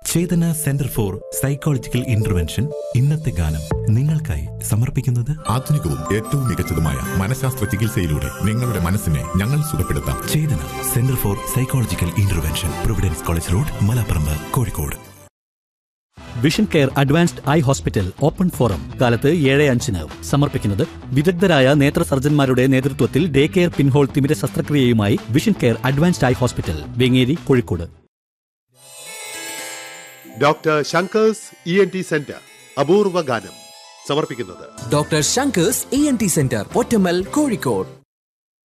Chetana centre for psychological intervention ഇന്നത്തെ ഗാനം നിങ്ങൾക്കായി സമർപ്പിക്കുന്നത് ആധുനികവും ഏറ്റവും മികച്ചതുമായ മനഃശാസ്ത്ര ചികിത്സയിലൂടെ നിങ്ങളുടെ മനസ്സിനെ ഞങ്ങൾ സുഖപ്പെടുത്താം Chethana centre for psychological intervention Providence college road Malaparamba Kozhikode vision care advanced eye hospital open forum കാലത്ത് ഏഴ് അഞ്ചിന് സമർപ്പിക്കുന്നത് വിദഗ്ധരായ നേത്ര സർജന്മാരുടെ നേതൃത്വത്തിൽ ഡേ കെയർ പിൻഹോൾ തിമിര ശസ്ത്രക്രിയയുമായി vision care advanced eye hospital Vengeri Kozhikode doctor Shankar's E N T centre അപൂർവ ഗാനം സമർപ്പിക്കുന്നത് doctor Shankar's E N T centre Pottammal Kozhikode